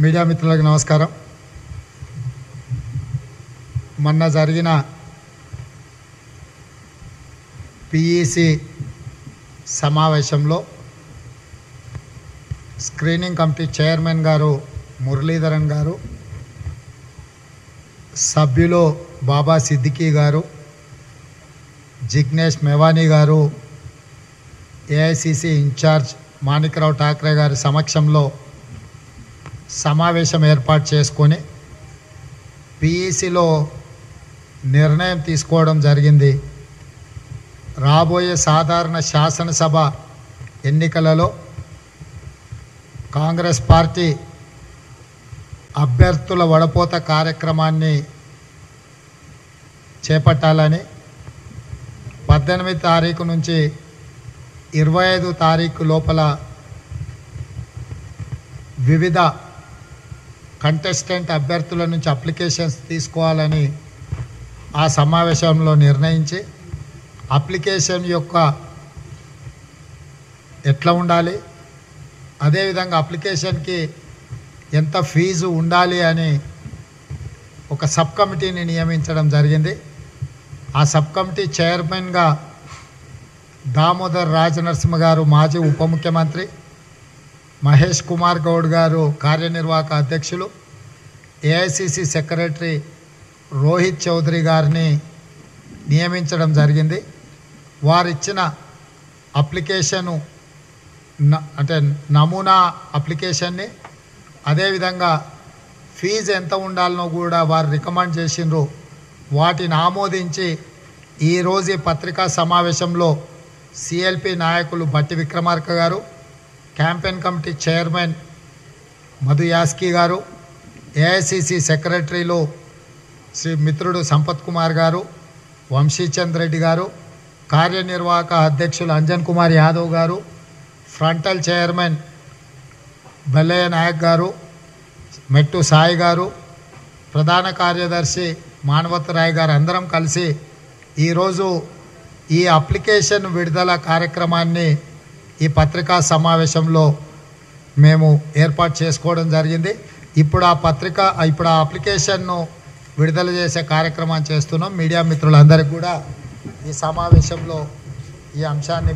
media మిత్రులకు నమస్కారం మొన్న జరిగిన పిఈసి సమావేశంలో స్క్రీనింగ్ కమిటీ చైర్మన్ గారు మురళీధరన్ గారు సభ్యులు బాబా సిద్దికీ గారు జిగ్నేష్ మెవానీ గారు ఏఐసిసి ఇన్ఛార్జ్ మాణిక్రావు ఠాక్రే గారి సమక్షంలో సమావేశం ఏర్పాటు చేసుకొని పిఈసిలో నిర్ణయం తీసుకోవడం జరిగింది రాబోయే సాధారణ శాసనసభ ఎన్నికలలో కాంగ్రెస్ పార్టీ అభ్యర్థుల వడపోత కార్యక్రమాన్ని చేపట్టాలని పద్దెనిమిది తారీఖు నుంచి ఇరవై ఐదు తారీఖు లోపల వివిధ కంటెస్టెంట్ అభ్యర్థుల నుంచి అప్లికేషన్స్ తీసుకోవాలని ఆ సమావేశంలో నిర్ణయించి అప్లికేషన్ యొక్క ఎట్లా ఉండాలి అదేవిధంగా అప్లికేషన్కి ఎంత ఫీజు ఉండాలి అని ఒక సబ్ కమిటీని నియమించడం జరిగింది ఆ సబ్ కమిటీ చైర్మన్గా దామోదర్ రాజనరసింహ గారు మాజీ ఉప ముఖ్యమంత్రి మహేష్ కుమార్ గౌడ్ గారు కార్యనిర్వాహక అధ్యక్షులు ఏఐసిసి సెక్రటరీ రోహిత్ చౌదరి గారిని నియమించడం జరిగింది వారిచ్చిన అప్లికేషను న- అంటే నమూనా అప్లికేషన్ని అదేవిధంగా ఫీజు ఎంత ఉండాలనో కూడా వారు రికమెండ్ చేసిండ్రు వాటిని ఆమోదించి ఈరోజు ఈ పత్రికా సమావేశంలో సిఎల్పి నాయకులు బట్టి విక్రమార్క గారు campaign committee chairman Madhu Yaskhi గారు ఏఐసిసి సెక్రటరీలు శ్రీ మిత్రుడు సంపత్ కుమార్ గారు వంశీచంద్ రెడ్డి గారు కార్యనిర్వాహక అధ్యక్షులు అంజన్ కుమార్ యాదవ్ గారు ఫ్రంటల్ చైర్మన్ బల్లయ్య నాయక్ గారు మెట్టు సాయి గారు ప్రధాన కార్యదర్శి మానవత్ రాయ్ గారు అందరం కలిసి ఈరోజు ఈ అప్లికేషన్ విడుదల కార్యక్రమాన్ని ఈ పత్రికా సమావేశంలో మేము ఏర్పాటు చేసుకోవడం జరిగింది ఇప్పుడు ఆ పత్రిక ఇప్పుడు ఆ అప్లికేషన్ను విడుదల చేసే కార్యక్రమం చేస్తున్నాం మీడియా మిత్రులందరికీ కూడా ఈ సమావేశంలో ఈ అంశాన్ని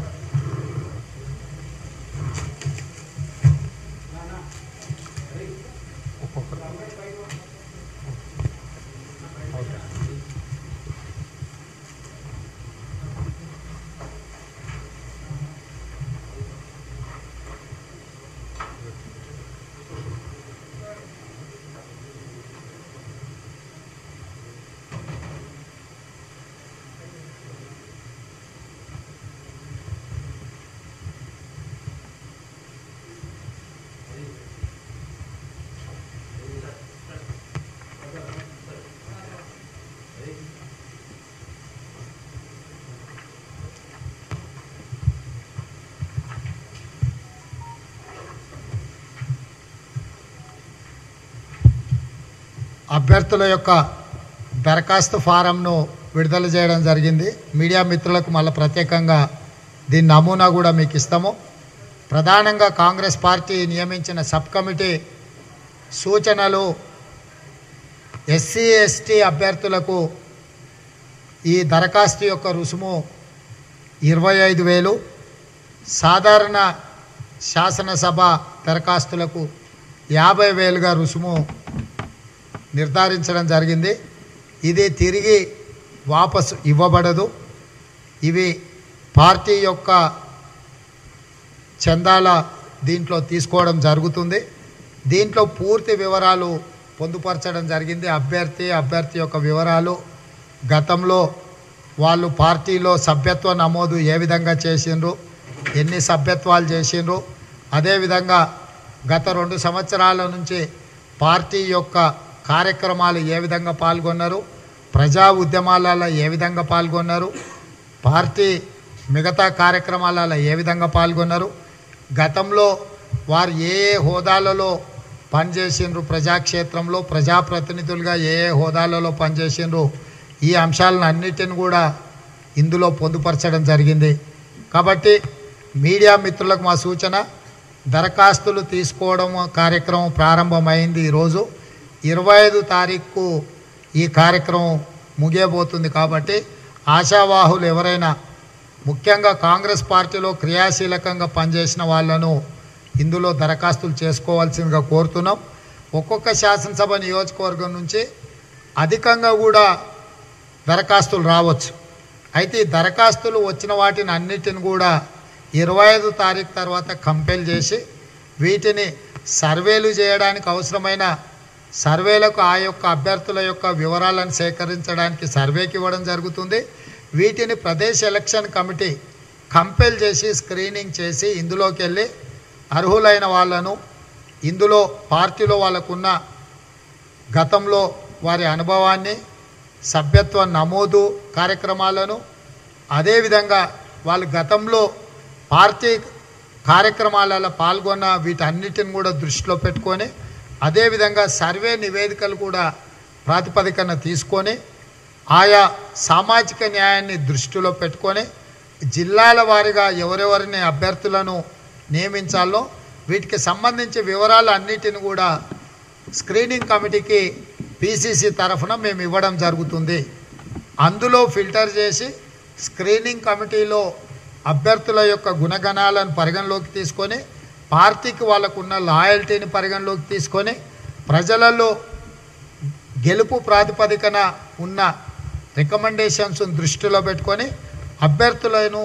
అభ్యర్థుల యొక్క దరఖాస్తు ఫారంను విడుదల చేయడం జరిగింది మీడియా మిత్రులకు మళ్ళీ ప్రత్యేకంగా దీని నమూనా కూడా మీకు ఇస్తాము ప్రధానంగా కాంగ్రెస్ పార్టీ నియమించిన సబ్ కమిటీ సూచనలు ఎస్సీ ఎస్టీ అభ్యర్థులకు ఈ దరఖాస్తు యొక్క రుసుము ఇరవై ఐదు వేలు సాధారణ శాసనసభ దరఖాస్తులకు యాభై వేలుగా రుసుము నిర్ధారించడం జరిగింది ఇది తిరిగి వాపసు ఇవ్వబడదు ఇవి పార్టీ యొక్క చందాల దీంట్లో తీసుకోవడం జరుగుతుంది దీంట్లో పూర్తి వివరాలు పొందుపరచడం జరిగింది అభ్యర్థి అభ్యర్థి యొక్క వివరాలు గతంలో వాళ్ళు పార్టీలో సభ్యత్వ నమోదు ఏ విధంగా చేసిండ్రు ఎన్ని సభ్యత్వాలు చేసిండ్రు అదేవిధంగా గత రెండు సంవత్సరాల నుంచి పార్టీ యొక్క కార్యక్రమాలు ఏ విధంగా పాల్గొన్నారు ప్రజా ఉద్యమాలలో ఏ విధంగా పాల్గొన్నారు పార్టీ మిగతా కార్యక్రమాలలో ఏ విధంగా పాల్గొన్నారు గతంలో వారు ఏ ఏ హోదాలలో పనిచేసిండ్రు ప్రజాక్షేత్రంలో ప్రజాప్రతినిధులుగా ఏ ఏ హోదాలలో పనిచేసిండ్రు ఈ అంశాలను అన్నిటిని కూడా ఇందులో పొందుపరచడం జరిగింది కాబట్టి మీడియా మిత్రులకు మా సూచన దరఖాస్తులు తీసుకోవడం కార్యక్రమం ప్రారంభమైంది ఈరోజు ఇరవై ఐదు తారీఖు ఈ కార్యక్రమం ముగియబోతుంది కాబట్టి ఆశావాహులు ఎవరైనా ముఖ్యంగా కాంగ్రెస్ పార్టీలో క్రియాశీలకంగా పనిచేసిన వాళ్ళను ఇందులో దరఖాస్తులు చేసుకోవాల్సిందిగా కోరుతున్నాం ఒక్కొక్క శాసనసభ నియోజకవర్గం నుంచి అధికంగా కూడా దరఖాస్తులు రావచ్చు అయితే ఈ దరఖాస్తులు వచ్చిన వాటిని అన్నిటిని కూడా ఇరవై ఐదు తారీఖు తర్వాత కంపెల్ చేసి వీటిని సర్వేలు చేయడానికి అవసరమైన సర్వేలకు ఆ యొక్క అభ్యర్థుల యొక్క వివరాలను సేకరించడానికి సర్వేకి ఇవ్వడం జరుగుతుంది వీటిని ప్రదేశ్ ఎలక్షన్ కమిటీ కంపెల్ చేసి స్క్రీనింగ్ చేసి ఇందులోకి వెళ్ళి అర్హులైన వాళ్ళను ఇందులో పార్టీలో వాళ్ళకున్న గతంలో వారి అనుభవాన్ని సభ్యత్వ నమోదు కార్యక్రమాలను అదేవిధంగా వాళ్ళు గతంలో పార్టీ కార్యక్రమాలలో పాల్గొన్న వీటన్నిటిని కూడా దృష్టిలో పెట్టుకొని అదేవిధంగా సర్వే నివేదికలు కూడా ప్రాతిపదికన తీసుకొని ఆయా సామాజిక న్యాయాన్ని దృష్టిలో పెట్టుకొని జిల్లాల వారీగా ఎవరెవరిని అభ్యర్థులను నియమించాలో వీటికి సంబంధించి వివరాలు అన్నిటిని కూడా స్క్రీనింగ్ కమిటీకి పీసీసీ తరఫున మేము ఇవ్వడం జరుగుతుంది అందులో ఫిల్టర్ చేసి స్క్రీనింగ్ కమిటీలో అభ్యర్థుల యొక్క గుణగణాలను పరిగణలోకి తీసుకొని పార్టీకి వాళ్ళకున్న లాయల్టీని పరిగణలోకి తీసుకొని ప్రజలలో గెలుపు ప్రాతిపదికన ఉన్న రికమెండేషన్స్ దృష్టిలో పెట్టుకొని అభ్యర్థులను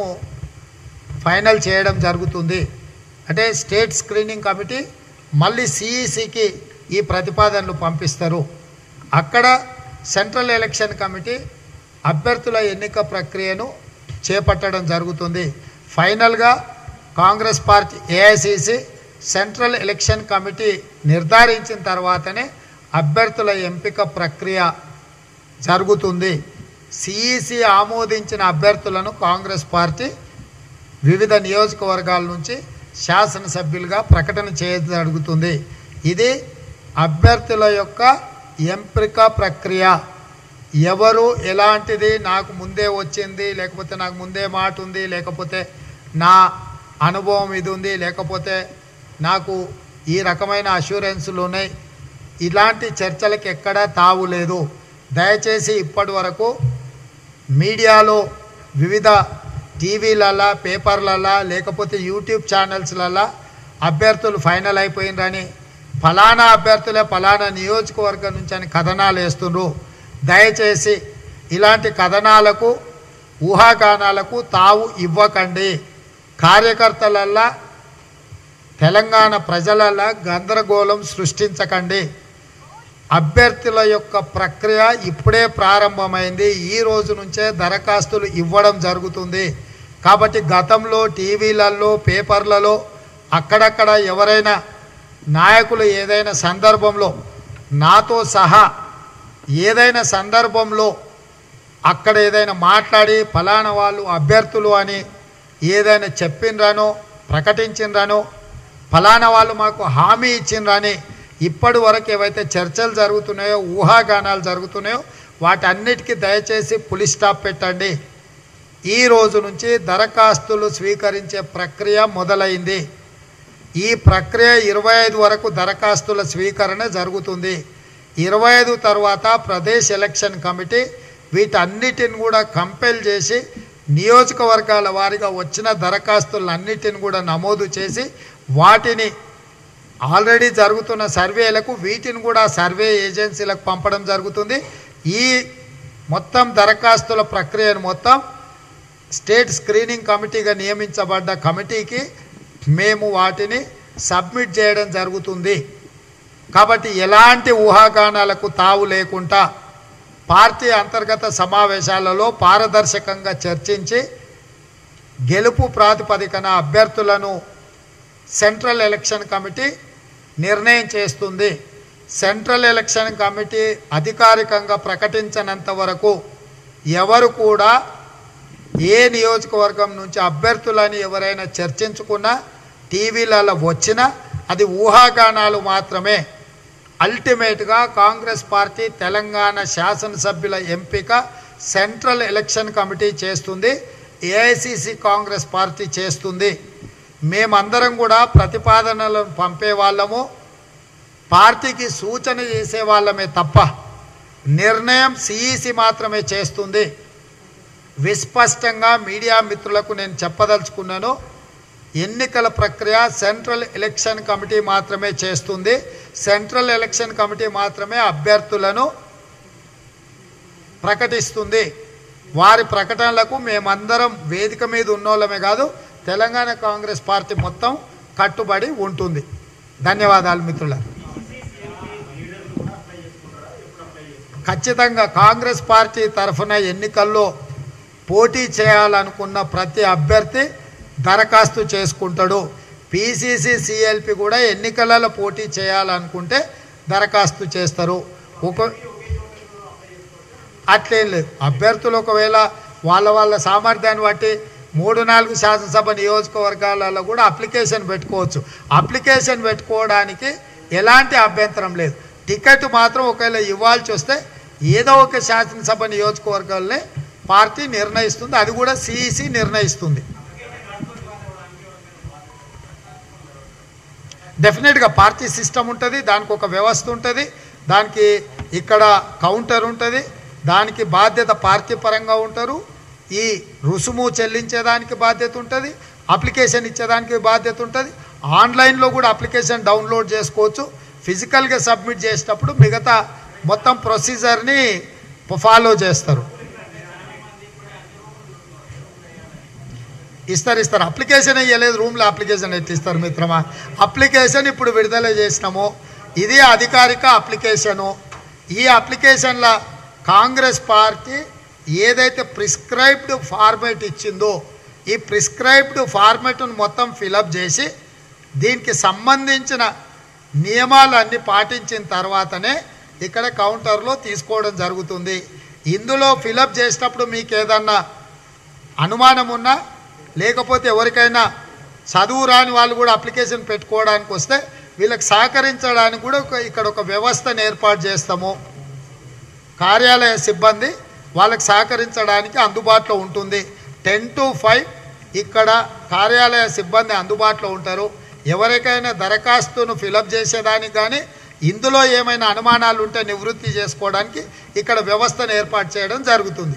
ఫైనల్ చేయడం జరుగుతుంది అంటే స్టేట్ స్క్రీనింగ్ కమిటీ మళ్ళీ సిఈసికి ఈ ప్రతిపాదనలు పంపిస్తారు అక్కడ సెంట్రల్ ఎలక్షన్ కమిటీ అభ్యర్థుల ఎన్నిక ప్రక్రియను చేపట్టడం జరుగుతుంది ఫైనల్గా Congress party AICC central election committee నిర్ధారించిన తర్వాతనే అభ్యర్థుల ఎంపిక ప్రక్రియ జరుగుతుంది సిఈసి ఆమోదించిన అభ్యర్థులను కాంగ్రెస్ పార్టీ వివిధ నియోజకవర్గాల నుంచి శాసనసభ్యులుగా ప్రకటన చేయజరుగుతుంది ఇది అభ్యర్థుల యొక్క ఎంపిక ప్రక్రియ ఎవరు ఎలాంటిది నాకు ముందే వచ్చింది లేకపోతే నాకు ముందే మాట ఉంది లేకపోతే నా అనుభవం ఇది ఉంది లేకపోతే నాకు ఈ రకమైన అష్యూరెన్సులు ఉన్నాయి ఇలాంటి చర్చలకు ఎక్కడా తావు లేదు దయచేసి ఇప్పటి వరకు మీడియాలో వివిధ టీవీలలా పేపర్లలా లేకపోతే యూట్యూబ్ ఛానల్స్లలా అభ్యర్థులు ఫైనల్ అయిపోయినరని ఫలానా అభ్యర్థులే ఫలానా నియోజకవర్గం నుంచి అని కథనాలు వేస్తుండ్రు దయచేసి ఇలాంటి కథనాలకు ఊహాగానాలకు తావు ఇవ్వకండి కార్యకర్తలల్లా తెలంగాణ ప్రజలలా గందరగోళం సృష్టించకండి అభ్యర్థుల యొక్క ప్రక్రియ ఇప్పుడే ప్రారంభమైంది ఈ రోజు నుంచే దరఖాస్తులు ఇవ్వడం జరుగుతుంది కాబట్టి గతంలో టీవీలలో పేపర్లలో అక్కడక్కడ ఎవరైనా నాయకులు ఏదైనా సందర్భంలో నాతో సహా ఏదైనా సందర్భంలో అక్కడ ఏదైనా మాట్లాడి ఫలానా వాళ్ళు అభ్యర్థులు అని ఏదైనా చెప్పినరానో ప్రకటించినరానో ఫలానా వాళ్ళు మాకు హామీ ఇచ్చిండ్రని ఇప్పటి వరకు ఏవైతే చర్చలు జరుగుతున్నాయో ఊహాగానాలు జరుగుతున్నాయో వాటన్నిటికీ దయచేసి పులి స్టాప్ పెట్టండి ఈ రోజు నుంచి దరఖాస్తులు స్వీకరించే ప్రక్రియ మొదలైంది ఈ ప్రక్రియ ఇరవై ఐదు వరకు దరఖాస్తుల స్వీకరణ జరుగుతుంది ఇరవై ఐదు తర్వాత ప్రదేశ్ ఎలక్షన్ కమిటీ వీటన్నిటిని కూడా కంపెల్ చేసి నియోజకవర్గాల వారిగా వచ్చిన దరఖాస్తులన్నిటిని కూడా నమోదు చేసి వాటిని ఆల్రెడీ జరుగుతున్న సర్వేలకు వీటిని కూడా సర్వే ఏజెన్సీలకు పంపడం జరుగుతుంది ఈ మొత్తం దరఖాస్తుల ప్రక్రియను మొత్తం స్టేట్ స్క్రీనింగ్ కమిటీగా నియమించబడ్డ కమిటీకి మేము వాటిని సబ్మిట్ చేయడం జరుగుతుంది కాబట్టి ఎలాంటి ఊహాగానాలకు తావు లేకుండా పార్టీ అంతర్గత సమావేశాలలో పారదర్శకంగా చర్చించి గెలుపు ప్రాతిపదికన అభ్యర్థులను సెంట్రల్ ఎలక్షన్ కమిటీ నిర్ణయం చేస్తుంది సెంట్రల్ ఎలక్షన్ కమిటీ అధికారికంగా ప్రకటించనంత వరకు ఎవరు కూడా ఏ నియోజకవర్గం నుంచి అభ్యర్థులని ఎవరైనా చర్చించుకున్నా టీవీలలో వచ్చినా అది ఊహాగానాలు మాత్రమే అల్టిమేట్గా కాంగ్రెస్ పార్టీ తెలంగాణ శాసనసభ్యుల ఎంపిక సెంట్రల్ ఎలక్షన్ కమిటీ చేస్తుంది ఏఐసిసి కాంగ్రెస్ పార్టీ చేస్తుంది మేమందరం కూడా ప్రతిపాదనలను పంపే వాళ్ళము పార్టీకి సూచన చేసే వాళ్ళమే తప్ప నిర్ణయం సిఈసి మాత్రమే చేస్తుంది విస్పష్టంగా మీడియా మిత్రులకు నేను చెప్పదలుచుకున్నాను ఎన్నికల ప్రక్రియ సెంట్రల్ ఎలక్షన్ కమిటీ మాత్రమే చేస్తుంది సెంట్రల్ ఎలక్షన్ కమిటీ మాత్రమే అభ్యర్థులను ప్రకటిస్తుంది వారి ప్రకటనలకు మేమందరం వేదిక మీద ఉన్నోళ్ళమే కాదు తెలంగాణ కాంగ్రెస్ పార్టీ మొత్తం కట్టుబడి ఉంటుంది ధన్యవాదాలు మిత్రుల ఖచ్చితంగా కాంగ్రెస్ పార్టీ తరఫున ఎన్నికల్లో పోటీ చేయాలనుకున్న ప్రతి అభ్యర్థి దరఖాస్తు చేసుకుంటాడు పిసిసి సిఎల్పి కూడా ఎన్నికలలో పోటీ చేయాలనుకుంటే దరఖాస్తు చేస్తారు ఒక అట్లేం లేదు అభ్యర్థులు ఒకవేళ వాళ్ళ వాళ్ళ సామర్థ్యాన్ని బట్టి మూడు నాలుగు శాసనసభ నియోజకవర్గాలలో కూడా అప్లికేషన్ పెట్టుకోవచ్చు అప్లికేషన్ పెట్టుకోవడానికి ఎలాంటి అభ్యంతరం లేదు టికెట్ మాత్రం ఒకవేళ ఇవ్వాల్సి వస్తే ఏదో ఒక శాసనసభ నియోజకవర్గాలనే పార్టీ నిర్ణయిస్తుంది అది కూడా సిఈసి నిర్ణయిస్తుంది డెఫినెట్గా పార్టీ సిస్టమ్ ఉంటుంది దానికి ఒక వ్యవస్థ ఉంటుంది దానికి ఇక్కడ కౌంటర్ ఉంటుంది దానికి బాధ్యత పార్టీ పరంగా ఉంటారు ఈ రుసుము చెల్లించేదానికి బాధ్యత ఉంటుంది అప్లికేషన్ ఇచ్చేదానికి బాధ్యత ఉంటుంది ఆన్లైన్లో కూడా అప్లికేషన్ డౌన్లోడ్ చేసుకోవచ్చు ఫిజికల్గా సబ్మిట్ చేసేటప్పుడు మిగతా మొత్తం ప్రొసీజర్ని ఫాలో చేస్తారు ఇస్తారు ఇస్తారు అప్లికేషన్ ఇవ్వలేదు రూమ్లో అప్లికేషన్ ఎట్టి ఇస్తారు మిత్రమా అప్లికేషన్ ఇప్పుడు విడుదల చేసినాము ఇది అధికారిక అప్లికేషను ఈ అప్లికేషన్ల కాంగ్రెస్ పార్టీ ఏదైతే ప్రిస్క్రైబ్డ్ ఫార్మేట్ ఇచ్చిందో ఈ ప్రిస్క్రైబ్డ్ ఫార్మేట్ను మొత్తం ఫిలప్ చేసి దీనికి సంబంధించిన నియమాలన్నీ పాటించిన తర్వాతనే ఇక్కడ కౌంటర్లో తీసుకోవడం జరుగుతుంది ఇందులో ఫిలప్ చేసేటప్పుడు మీకు ఏదన్నా అనుమానం ఉన్నా లేకపోతే ఎవరికైనా చదువు రాని వాళ్ళు కూడా అప్లికేషన్ పెట్టుకోవడానికి వస్తే వీళ్ళకి సహకరించడానికి కూడా ఒక ఇక్కడ ఒక వ్యవస్థను ఏర్పాటు చేస్తాము కార్యాలయ సిబ్బంది వాళ్ళకి సహకరించడానికి అందుబాటులో ఉంటుంది టెన్ టు ఫైవ్ ఇక్కడ కార్యాలయ సిబ్బంది అందుబాటులో ఉంటారు ఎవరికైనా దరఖాస్తును ఫిలప్ చేసేదానికి కానీ ఇందులో ఏమైనా అనుమానాలు ఉంటే నివృత్తి చేసుకోవడానికి ఇక్కడ వ్యవస్థను ఏర్పాటు చేయడం జరుగుతుంది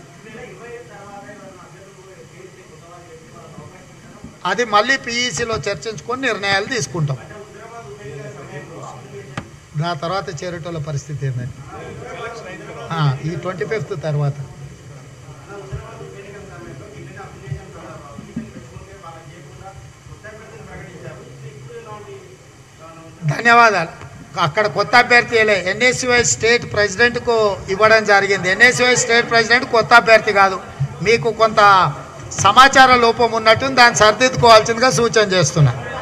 అది మళ్ళీ పీఈసీలో చర్చించుకొని నిర్ణయాలు తీసుకుంటాం నా తర్వాత చేరేటోళ్ళ పరిస్థితి ఏంటంటే ఆ, ఈ ట్వంటీ ఫిఫ్త్ తర్వాత ధన్యవాదాలు అక్కడ కొత్త అభ్యర్థి వేయలే ఎన్ఎస్యుఐ స్టేట్ ప్రెసిడెంట్కు ఇవ్వడం జరిగింది ఎన్ఎస్యుఐ స్టేట్ ప్రెసిడెంట్ కొత్త అభ్యర్థి కాదు మీకు కొంత సమాచార లోపం ఉన్నట్టు దాన్ని సరిదిద్దుకోవాల్సిందిగా సూచన చేస్తున్నా